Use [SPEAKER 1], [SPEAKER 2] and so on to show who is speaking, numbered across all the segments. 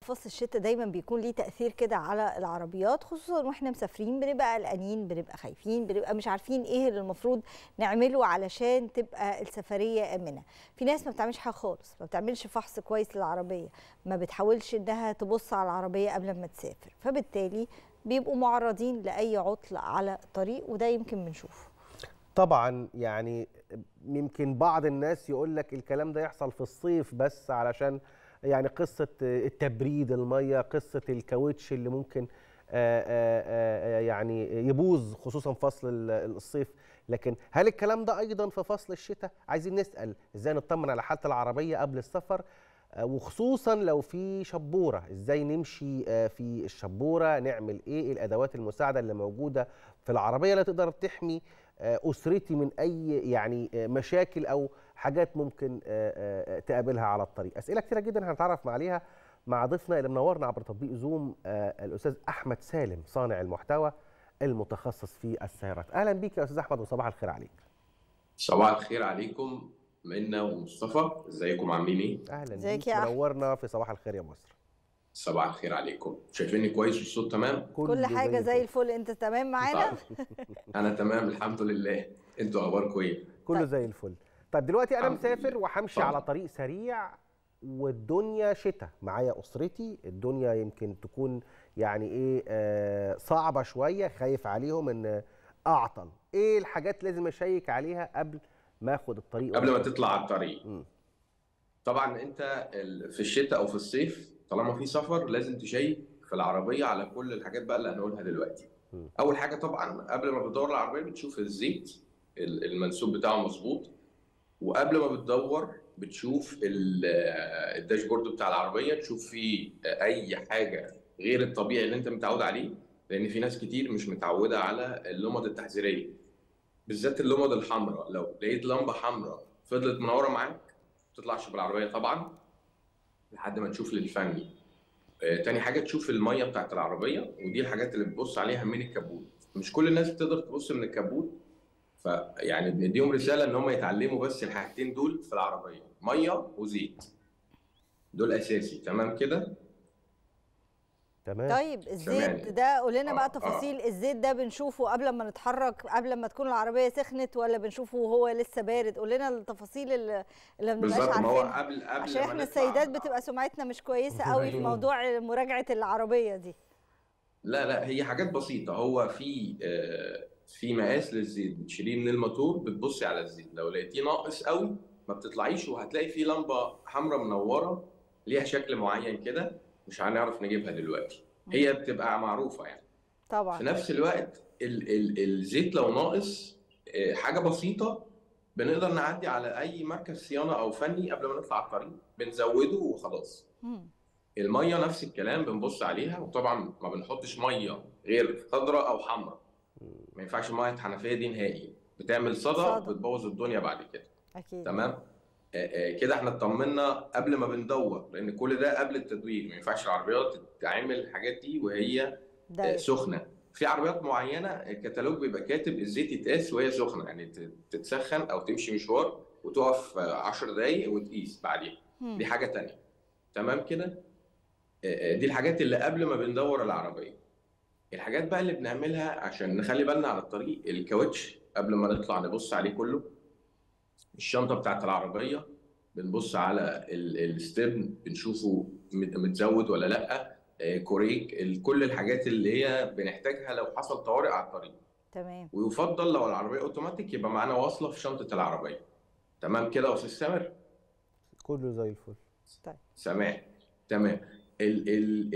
[SPEAKER 1] فصل الشتاء دايما بيكون ليه تاثير كده على العربيات خصوصا واحنا مسافرين بنبقى قلقانين بنبقى خايفين بنبقى مش عارفين ايه اللي المفروض نعمله علشان تبقى السفريه امنه في ناس ما بتعملش حاجه خالص ما بتعملش فحص كويس للعربيه ما بتحاولش انها تبص على العربيه قبل ما تسافر فبالتالي بيبقوا معرضين لاي عطل على الطريق وده يمكن بنشوفه
[SPEAKER 2] طبعا يعني يمكن بعض الناس يقول لك الكلام ده يحصل في الصيف بس علشان يعني قصه التبريد الميه قصه الكاوتش اللي ممكن آآ آآ يعني يبوظ خصوصا فصل الصيف لكن هل الكلام ده ايضا في فصل الشتاء عايزين نسال ازاي نطمن على حاله العربيه قبل السفر وخصوصا لو في شبوره ازاي نمشي في الشبوره نعمل ايه الادوات المساعده اللي موجوده في العربيه اللي تقدر تحمي اسرتي من اي يعني مشاكل او حاجات ممكن تقابلها على الطريق اسئله كتيره جدا هنتعرف عليها مع ضيفنا اللي منورنا عبر تطبيق زوم الاستاذ احمد سالم صانع المحتوى المتخصص في السيارات اهلا بيك يا استاذ احمد وصباح الخير عليك
[SPEAKER 3] صباح الخير عليكم منى ومصطفى ازيكم عاملين ايه
[SPEAKER 2] اهلا بيك منورنا في صباح الخير يا مصر
[SPEAKER 3] صباح الخير عليكم شايفيني كويس والصوت تمام
[SPEAKER 1] كل حاجه زي الفل انت تمام معانا
[SPEAKER 3] انا تمام الحمد لله انتوا اخباركم ايه
[SPEAKER 2] كله زي الفل طيب دلوقتي انا مسافر وهمشي على طريق سريع والدنيا شتاء معايا اسرتي الدنيا يمكن تكون يعني ايه آه صعبه شويه خايف عليهم ان اعطل ايه الحاجات لازم اشيك عليها قبل ما اخد الطريق
[SPEAKER 3] قبل ما تطلع على الطريق م. طبعا انت في الشتاء او في الصيف طالما في سفر لازم تشيك في العربيه على كل الحاجات بقى اللي هنقولها دلوقتي م. اول حاجه طبعا قبل ما بتدور العربيه بتشوف الزيت المنسوب بتاعه مظبوط وقبل ما بتدور بتشوف الداشبورد بتاع العربيه تشوف فيه اي حاجه غير الطبيعي اللي انت متعود عليه لان في ناس كتير مش متعوده على اللمض التحذيريه بالذات اللمض الحمراء لو لقيت لمبه حمراء فضلت منوره معاك ما تطلعش بالعربيه طبعا لحد ما تشوف للفني آه، تاني حاجه تشوف الميه بتاعت العربيه ودي الحاجات اللي بتبص عليها من الكبوت مش كل الناس بتقدر تبص من الكبوت فيعني بنديهم رساله ان هم يتعلموا بس الحاجتين دول في العربيه ميه وزيت دول اساسي تمام كده
[SPEAKER 2] تمام
[SPEAKER 1] طيب الزيت ده قول لنا بقى تفاصيل الزيت ده بنشوفه قبل ما نتحرك قبل ما تكون العربيه سخنت ولا بنشوفه وهو لسه بارد قول لنا التفاصيل اللي اللي ما بنبقاش
[SPEAKER 3] بالظبط ما هو
[SPEAKER 1] عارفينها
[SPEAKER 3] قبل قبل
[SPEAKER 1] عشان
[SPEAKER 3] ما
[SPEAKER 1] احنا
[SPEAKER 3] نطلع-
[SPEAKER 1] السيدات بتبقى سمعتنا مش كويسه قوي في موضوع مراجعه العربيه دي
[SPEAKER 3] لا لا هي حاجات بسيطة هو في آه، في مقاس للزيت بتشيليه من الموتور بتبصي على الزيت لو لقيتيه ناقص قوي ما بتطلعيش وهتلاقي في لمبة حمراء منورة ليها شكل معين كده مش هنعرف نجيبها دلوقتي هي بتبقى معروفة يعني في
[SPEAKER 1] طبعا
[SPEAKER 3] نفس الوقت ال ال الزيت لو ناقص آه، حاجة بسيطة بنقدر نعدي على أي مركز صيانة أو فني قبل ما نطلع على الطريق بنزوده وخلاص
[SPEAKER 1] مم.
[SPEAKER 3] الميه نفس الكلام بنبص عليها وطبعا ما بنحطش ميه غير خضراء او حمراء ما ينفعش ميه حنفيه دي نهائي بتعمل صدى
[SPEAKER 1] صدى.
[SPEAKER 3] بتبوظ الدنيا بعد كده
[SPEAKER 1] اكيد
[SPEAKER 3] تمام آه، آه، كده احنا اطمنا قبل ما بندور لان كل ده قبل التدوير ما ينفعش العربيات تتعمل الحاجات دي وهي آه،
[SPEAKER 1] ده
[SPEAKER 3] سخنه في عربيات معينه الكتالوج بيبقى كاتب الزيت يتقاس وهي سخنه يعني ت- تتسخن او تمشي مشوار وتقف 10 دقايق وتقيس بعديها
[SPEAKER 1] مم.
[SPEAKER 3] دي حاجه تانية تمام كده آه، آه، دي الحاجات اللي قبل ما بندور العربيه الحاجات بقى اللي بنعملها عشان نخلي بالنا على الطريق الكاوتش قبل ما نطلع نبص عليه كله الشنطه بتاعت العربيه بنبص على ال- الستيرن بنشوفه مت- متزود ولا لا آه، كوريك ال- كل الحاجات اللي هي بنحتاجها لو حصل طوارئ على الطريق
[SPEAKER 1] تمام
[SPEAKER 3] ويفضل لو العربيه اوتوماتيك يبقى معانا واصله في شنطه العربيه تمام كده يا استاذ سامر
[SPEAKER 2] كله زي الفل
[SPEAKER 3] سامع تمام ال ال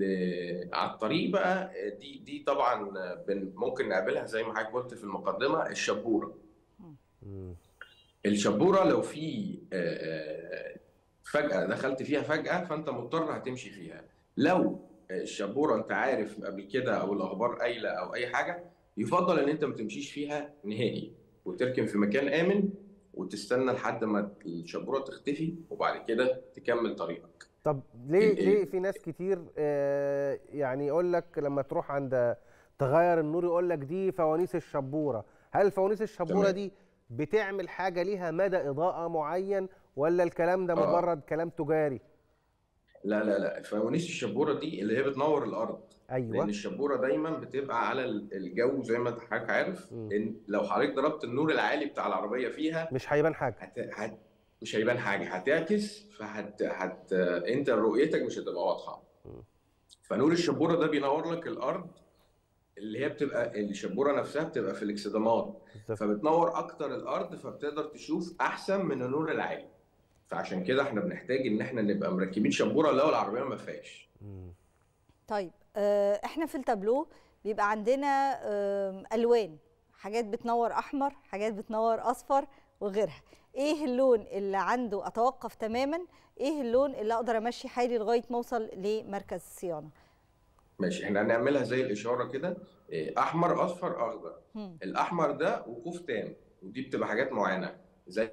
[SPEAKER 3] ال على الطريق بقى دي دي طبعا بن ممكن نقابلها زي ما حضرتك قلت في المقدمه الشبوره
[SPEAKER 2] مم.
[SPEAKER 3] الشبوره لو في آه، آه، فجاه دخلت فيها فجاه فانت مضطر هتمشي فيها لو الشبوره انت عارف قبل كده او الاخبار قايله او اي حاجه يفضل ان انت ما تمشيش فيها نهائي وتركن في مكان امن وتستنى لحد ما الشبوره تختفي وبعد كده تكمل طريقك
[SPEAKER 2] طب ليه
[SPEAKER 3] ال- ال-
[SPEAKER 2] ليه في ناس كتير آه، يعني يقول لك لما تروح عند تغير النور يقول لك دي فوانيس الشبوره هل فوانيس الشبوره
[SPEAKER 3] تمام.
[SPEAKER 2] دي بتعمل حاجه ليها مدى اضاءه معين ولا الكلام ده
[SPEAKER 3] آه.
[SPEAKER 2] مجرد كلام تجاري
[SPEAKER 3] لا لا لا فوانيس الشبوره دي اللي هي بتنور الارض لان
[SPEAKER 2] ايوه
[SPEAKER 3] الشبوره دايما بتبقى على ال- الجو زي ما انت حضرتك عارف
[SPEAKER 2] مم.
[SPEAKER 3] ان لو حضرتك ضربت النور العالي بتاع العربيه فيها
[SPEAKER 2] مش هيبان حاجه
[SPEAKER 3] هت... هت... مش هيبان حاجه هتعكس فهت هت... انت رؤيتك مش هتبقى واضحه
[SPEAKER 2] مم.
[SPEAKER 3] فنور الشبوره ده بينور لك الارض اللي هي بتبقى الشبوره نفسها بتبقى في الاكسدامات
[SPEAKER 2] بالظبط.
[SPEAKER 3] فبتنور اكتر الارض فبتقدر تشوف احسن من النور العالي فعشان كده احنا بنحتاج ان احنا نبقى مركبين شبوره لو العربيه ما فيهاش
[SPEAKER 2] مم.
[SPEAKER 1] طيب آه، احنا في التابلو بيبقى عندنا آم، الوان حاجات بتنور احمر حاجات بتنور اصفر وغيرها ايه اللون اللي عنده اتوقف تماما ايه اللون اللي اقدر امشي حالي لغايه ما اوصل لمركز الصيانه
[SPEAKER 3] ماشي احنا هنعملها زي الاشاره كده إيه، احمر اصفر اخضر
[SPEAKER 1] هم،
[SPEAKER 3] الاحمر ده وقوف تام ودي بتبقى حاجات معينه زي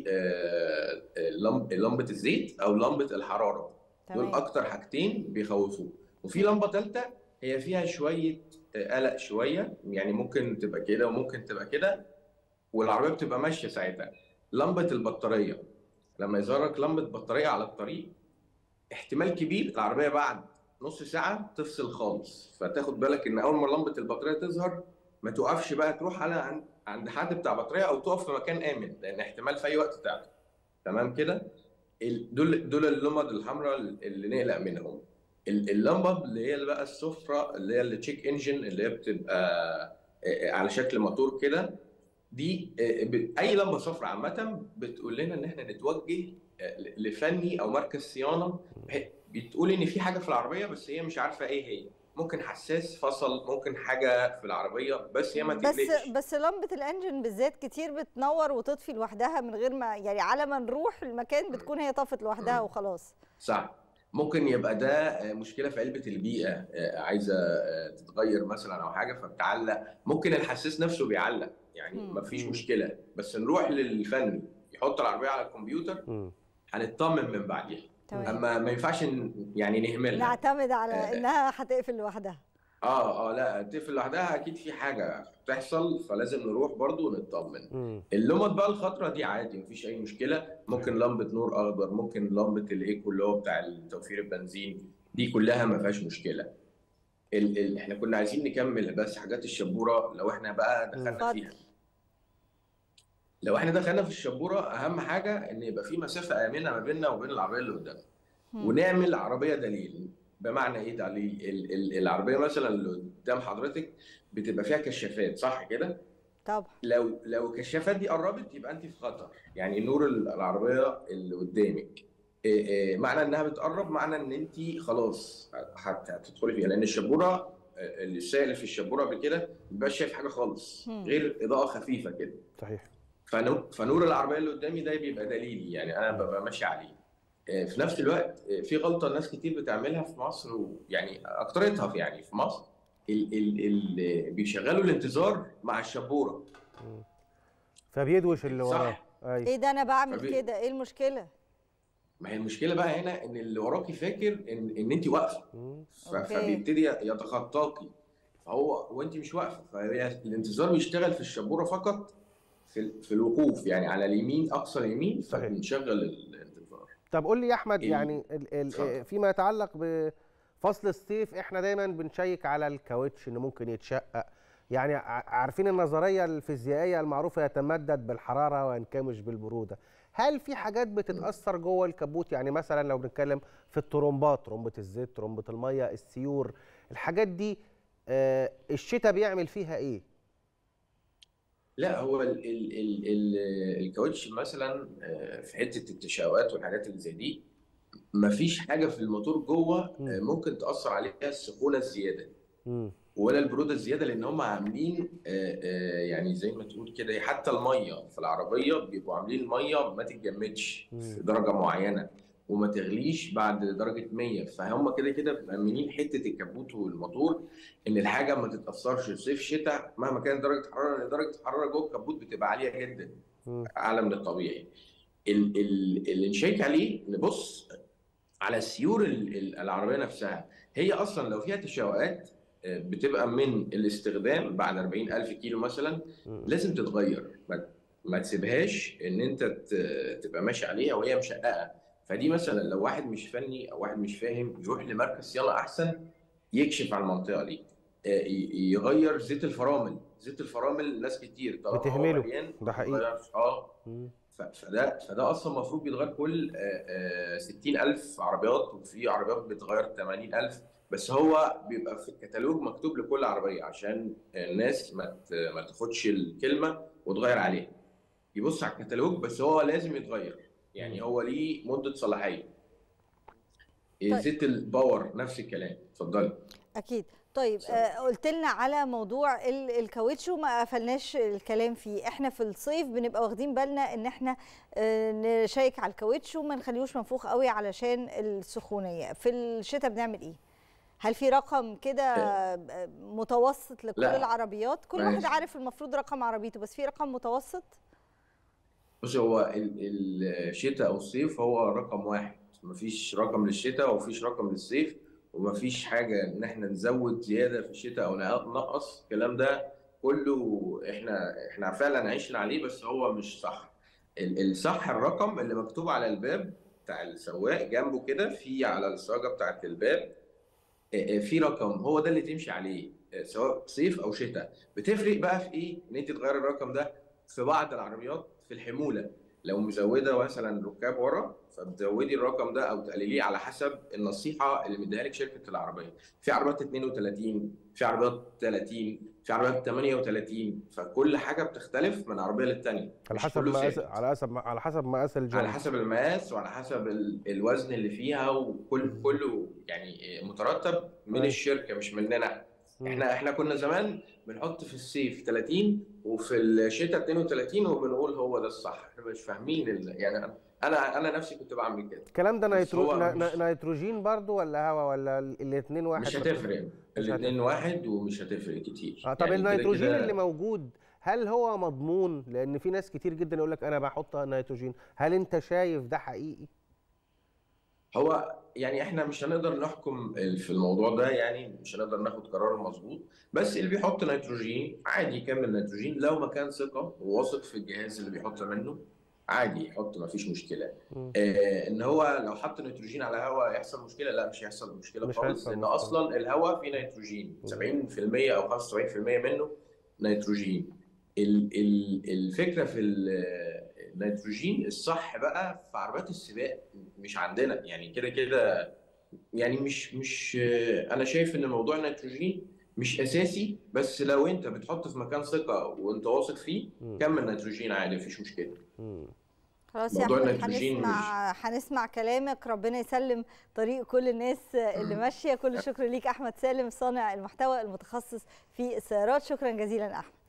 [SPEAKER 3] آه، آه، لمب- لمبه الزيت او لمبه الحراره دول
[SPEAKER 1] تمام
[SPEAKER 3] اكتر حاجتين بيخوفوك وفي لمبه ثالثه هي فيها شويه آه، قلق شويه يعني ممكن تبقى كده وممكن تبقى كده والعربيه بتبقى ماشيه ساعتها لمبه البطاريه لما يظهر لك لمبه بطاريه على الطريق احتمال كبير العربيه بعد نص ساعه تفصل خالص فتاخد بالك ان اول ما لمبه البطاريه تظهر ما توقفش بقى تروح على عند عند حد بتاع بطاريه او تقف في مكان امن لان احتمال في اي وقت تعطل تمام كده ال- دول دول اللمض الحمراء اللي نقلق منهم ال- اللمبه اللي هي بقى الصفراء اللي هي التشيك انجن اللي هي بتبقى آه، على شكل موتور كده دي آه، ب- اي لمبه صفراء عامه بتقول لنا ان احنا نتوجه آه، لفني او مركز صيانه بح- بتقول ان في حاجه في العربيه بس هي مش عارفه ايه هي ممكن حساس فصل ممكن حاجه في العربيه بس هي ما
[SPEAKER 1] بس
[SPEAKER 3] تقلقش
[SPEAKER 1] بس لمبه الانجن بالذات كتير بتنور وتطفي لوحدها من غير ما يعني على ما نروح المكان بتكون هي طفت لوحدها
[SPEAKER 3] مم.
[SPEAKER 1] وخلاص
[SPEAKER 3] صح ممكن يبقى ده آه، مشكله في علبه البيئه آه، عايزه آه، تتغير مثلا او حاجه فبتعلق ممكن الحساس نفسه بيعلق يعني
[SPEAKER 1] مم.
[SPEAKER 3] مفيش
[SPEAKER 2] مم.
[SPEAKER 3] مشكله بس نروح للفني يحط العربيه على الكمبيوتر
[SPEAKER 2] مم.
[SPEAKER 3] هنطمن من بعديها
[SPEAKER 1] تمام
[SPEAKER 3] اما ما ينفعش ن- يعني نهملها
[SPEAKER 1] نعتمد على
[SPEAKER 3] آه.
[SPEAKER 1] انها هتقفل لوحدها
[SPEAKER 3] اه اه لا تقفل لوحدها اكيد في حاجه بتحصل فلازم نروح برضو ونطمن
[SPEAKER 2] مم.
[SPEAKER 3] اللمبة بقى الخضراء دي عادي مفيش اي مشكله ممكن لمبه نور اخضر ممكن لمبه الايكو اللي هو بتاع توفير البنزين دي كلها ما فيهاش مشكله ال ال احنا كنا عايزين نكمل بس حاجات الشبوره لو احنا بقى دخلنا
[SPEAKER 1] اتفضل.
[SPEAKER 3] فيها لو احنا دخلنا في الشبوره اهم حاجه ان يبقى في مسافه امنه ما بيننا وبين العربيه اللي قدامنا
[SPEAKER 1] مم.
[SPEAKER 3] ونعمل عربيه دليل بمعنى ايه دليل ال ال العربيه مثلا اللي قدام حضرتك بتبقى فيها كشافات صح كده
[SPEAKER 1] طبعا
[SPEAKER 3] لو لو الكشافات دي قربت يبقى انت في خطر يعني نور العربيه اللي قدامك إيه إيه معنى انها بتقرب معنى ان انت خلاص هت- هتدخلي فيها لان الشبوره آه، السائل اللي في الشبوره قبل كده ما بيبقاش شايف حاجه خالص
[SPEAKER 1] مم.
[SPEAKER 3] غير اضاءه خفيفه كده
[SPEAKER 2] صحيح
[SPEAKER 3] فنو- فنور العربيه اللي قدامي ده بيبقى دليلي يعني انا ببقى ماشي عليه آه، في نفس الوقت آه، في غلطه ناس كتير بتعملها في مصر ويعني اكترتها في يعني في مصر ال ال ال بيشغلوا الانتظار مع الشبوره
[SPEAKER 2] مم. فبيدوش اللي
[SPEAKER 3] صح.
[SPEAKER 2] وراه ايوه
[SPEAKER 1] ايه ده انا بعمل
[SPEAKER 3] فبي-
[SPEAKER 1] كده ايه المشكله
[SPEAKER 3] ما هي المشكله بقى هنا ان اللي وراكي فاكر ان ان انت واقفه
[SPEAKER 2] مم.
[SPEAKER 3] ف-
[SPEAKER 1] أوكي.
[SPEAKER 3] فبيبتدي يتخطاكي فهو وانت مش واقفه فهي الانتظار بيشتغل في الشبوره فقط في ال- في الوقوف يعني على اليمين اقصى اليمين
[SPEAKER 2] صحيح.
[SPEAKER 3] فبنشغل الانتظار
[SPEAKER 2] طب قول لي يا احمد
[SPEAKER 3] ال-
[SPEAKER 2] يعني ال ال
[SPEAKER 3] اتفضل.
[SPEAKER 2] فيما يتعلق بفصل الصيف احنا دايما بنشيك على الكاوتش انه ممكن يتشقق يعني ع- عارفين النظريه الفيزيائيه المعروفه يتمدد بالحراره وينكمش بالبروده هل في حاجات بتتاثر جوه الكبوت يعني مثلا لو بنتكلم في الترمبات ترمبه الزيت ترمبه الميه السيور الحاجات دي آه الشتاء بيعمل فيها ايه
[SPEAKER 3] لا هو ال ال ال ال الكاوتش مثلا آه، في حته التشققات والحاجات اللي زي دي مفيش حاجه في الموتور جوه آه،
[SPEAKER 2] مم.
[SPEAKER 3] ممكن تاثر عليها السخونه الزياده
[SPEAKER 2] مم.
[SPEAKER 3] ولا البروده الزياده لان هم عاملين آه، آه، يعني زي ما تقول كده حتى الميه في العربيه بيبقوا عاملين الميه ما تتجمدش
[SPEAKER 2] مم.
[SPEAKER 3] في درجه معينه وما تغليش بعد درجه 100 فهم كده كده مأمنين حته الكبوت والموتور ان الحاجه ما تتاثرش صيف شتاء مهما كانت درجه الحراره لان درجه الحراره جوه الكبوت بتبقى عاليه جدا
[SPEAKER 2] مم.
[SPEAKER 3] اعلى من الطبيعي ال- ال- اللي نشيك عليه نبص على سيور ال- ال- العربيه نفسها هي اصلا لو فيها تشوقات آه، بتبقى من الاستخدام بعد 40000 كيلو مثلا
[SPEAKER 2] مم.
[SPEAKER 3] لازم تتغير ما, ما تسيبهاش ان انت ت- تبقى ماشي عليها وهي مشققه فدي مثلا لو واحد مش فني او واحد مش فاهم يروح لمركز صيانه احسن يكشف على المنطقه دي آه، ي- يغير زيت الفرامل زيت الفرامل ناس كتير طالما هو
[SPEAKER 2] بتهمله.
[SPEAKER 3] مليان
[SPEAKER 2] ده حقيقي.
[SPEAKER 3] ما يغيرش. اه
[SPEAKER 2] مم.
[SPEAKER 3] ف- فده فده اصلا المفروض بيتغير كل آه، آه، 60000 عربيات وفي عربيات بتتغير 80000 بس هو بيبقى في الكتالوج مكتوب لكل عربيه عشان الناس ما ت- ما تاخدش الكلمه وتغير عليها يبص على الكتالوج بس هو لازم يتغير يعني هو ليه مده صلاحيه
[SPEAKER 1] طيب.
[SPEAKER 3] زيت الباور نفس الكلام اتفضلي
[SPEAKER 1] اكيد طيب
[SPEAKER 3] سلام.
[SPEAKER 1] آه قلت لنا على موضوع ال- الكاوتش وما قفلناش الكلام فيه احنا في الصيف بنبقى واخدين بالنا ان احنا آه نشيك على الكاوتش وما نخليهوش منفوخ قوي علشان السخونيه في الشتاء بنعمل ايه هل في رقم كده آه، متوسط لكل
[SPEAKER 3] لا.
[SPEAKER 1] العربيات كل
[SPEAKER 3] ماشي.
[SPEAKER 1] واحد عارف المفروض رقم عربيته بس في رقم متوسط
[SPEAKER 3] بص هو ال- الشتاء او الصيف هو رقم واحد مفيش رقم للشتاء ومفيش رقم للصيف ومفيش حاجه ان احنا نزود زياده في الشتاء او نقص الكلام ده كله احنا احنا فعلا عشنا عليه بس هو مش صح ال- الصح الرقم اللي مكتوب على الباب بتاع السواق جنبه كده في على الصاجه بتاعت الباب آه، آه، في رقم هو ده اللي تمشي عليه آه، سواء صيف او شتاء بتفرق بقى في ايه ان انت تغير الرقم ده في بعض العربيات في الحموله لو مزوده مثلا ركاب ورا فبتزودي الرقم ده او تقلليه على حسب النصيحه اللي مديها لك شركه العربيه في عربيات 32 في عربيات 30 في عربيات 38 فكل حاجه بتختلف من عربيه للتانيه
[SPEAKER 2] على
[SPEAKER 3] مش
[SPEAKER 2] حسب
[SPEAKER 3] كله
[SPEAKER 2] مقاس
[SPEAKER 3] ثابت.
[SPEAKER 2] على حسب على حسب مقاس الجنب
[SPEAKER 3] على حسب المقاس وعلى حسب ال- الوزن اللي فيها وكل كله يعني مترتب من
[SPEAKER 2] أيوة.
[SPEAKER 3] الشركه مش مننا
[SPEAKER 2] مم.
[SPEAKER 3] احنا احنا كنا زمان بنحط في الصيف 30 وفي الشتاء 32 وبنقول هو ده الصح احنا مش فاهمين ال... يعني أنا- انا انا نفسي كنت بعمل كده
[SPEAKER 2] الكلام ده
[SPEAKER 3] بس
[SPEAKER 2] نيترو...
[SPEAKER 3] هو
[SPEAKER 2] نا-
[SPEAKER 3] مش-
[SPEAKER 2] نا- نيتروجين برضو ولا هوا ولا الاثنين واحد
[SPEAKER 3] مش هتفرق
[SPEAKER 2] مش
[SPEAKER 3] الاثنين واحد ومش هتفرق كتير
[SPEAKER 2] اه طب
[SPEAKER 3] يعني كده
[SPEAKER 2] النيتروجين
[SPEAKER 3] كده-
[SPEAKER 2] اللي موجود هل هو مضمون لان في ناس كتير جدا يقول لك انا بحط نيتروجين هل انت شايف ده حقيقي
[SPEAKER 3] هو يعني احنا مش هنقدر نحكم في الموضوع ده يعني مش هنقدر ناخد قرار مظبوط بس اللي بيحط نيتروجين عادي يكمل نيتروجين لو مكان ثقة وواثق في الجهاز اللي بيحط منه عادي يحط ما فيش مشكلة
[SPEAKER 2] مم.
[SPEAKER 3] آه ان هو لو حط نيتروجين على هواء يحصل مشكلة لا مش هيحصل مشكلة
[SPEAKER 2] مش
[SPEAKER 3] خالص
[SPEAKER 2] هيحصل
[SPEAKER 3] لان
[SPEAKER 2] مشكلة.
[SPEAKER 3] اصلا الهواء فيه نيتروجين 70% او 75% منه نيتروجين ال- ال- الفكرة في ال- النيتروجين الصح بقى في عربيات السباق مش عندنا يعني كده كده يعني مش مش انا شايف ان موضوع النيتروجين مش اساسي بس لو انت بتحط في مكان ثقة وانت واثق فيه
[SPEAKER 2] مم.
[SPEAKER 3] كمل نيتروجين عادي مفيش مشكلة
[SPEAKER 2] مم.
[SPEAKER 1] خلاص يا
[SPEAKER 3] موضوع
[SPEAKER 1] احمد
[SPEAKER 3] النيتروجين
[SPEAKER 1] هنسمع هنسمع كلامك ربنا يسلم طريق كل الناس اللي ماشيه كل الشكر ليك احمد سالم صانع المحتوى المتخصص في السيارات شكرا جزيلا احمد